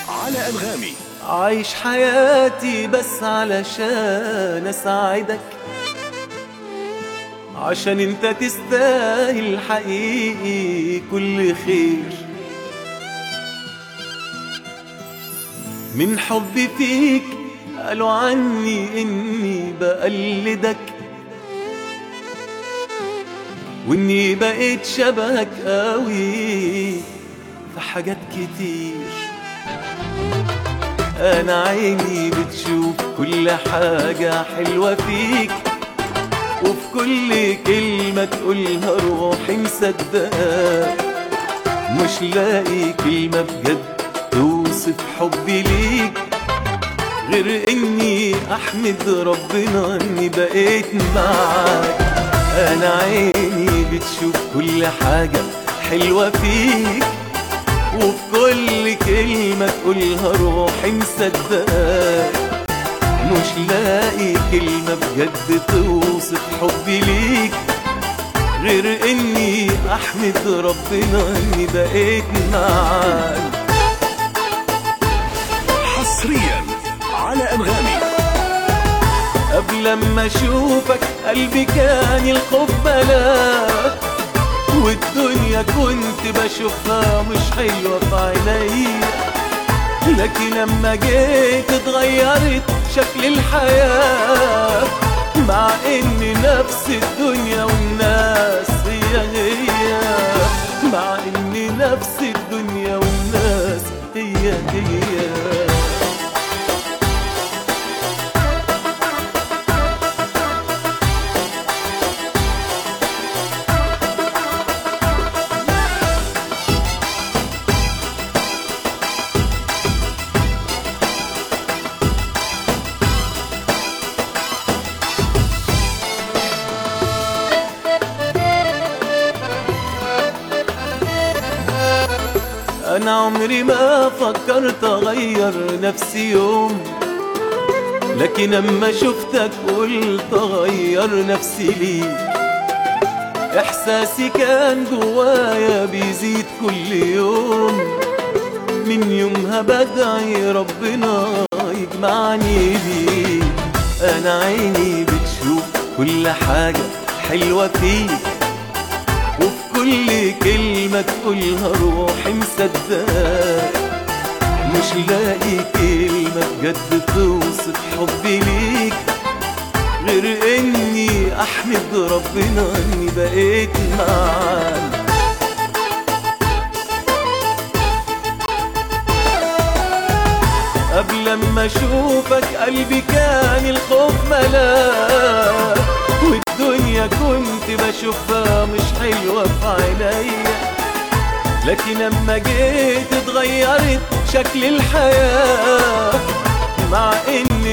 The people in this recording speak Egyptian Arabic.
على أنغامي عايش حياتي بس علشان اساعدك عشان انت تستاهل حقيقي كل خير من حبي فيك قالوا عني اني بقلدك واني بقيت شبهك قوي في حاجات كتير انا عيني بتشوف كل حاجة حلوة فيك وفي كل كلمة تقولها روحي مصدقاك مش لاقي كلمة بجد توصف حبي ليك غير اني احمد ربنا اني بقيت معاك انا عيني بتشوف كل حاجة حلوة فيك وفي كل كلمة تقولها روحي مصدقاك مش لاقي كلمة بجد توصف حبي ليك غير اني احمد ربنا اني بقيت معاك حصريا على أنغامي قبل ما اشوفك قلبي كان الخوف بلاك والدنيا كنت بشوفها مش حلوة في عينيا لكن لما جيت اتغيرت شكل الحياة مع ان نفس الدنيا والناس هي هي مع ان نفس الدنيا والناس هي هي انا عمري ما فكرت اغير نفسي يوم لكن اما شفتك قلت اغير نفسي ليك احساسي كان جوايا بيزيد كل يوم من يومها بدعي ربنا يجمعني بيك انا عيني بتشوف كل حاجة حلوة فيك وفي كل كلمة تقولها روحي مصدقاك مش لاقي كلمة بجد توصف حبي ليك غير اني احمد ربنا اني بقيت معاك قبل ما اشوفك قلبي كان الخوف ملاك والدنيا كنت بشوفها مش حلوة في عينيا لكن لما جيت اتغيرت شكل الحياة مع ان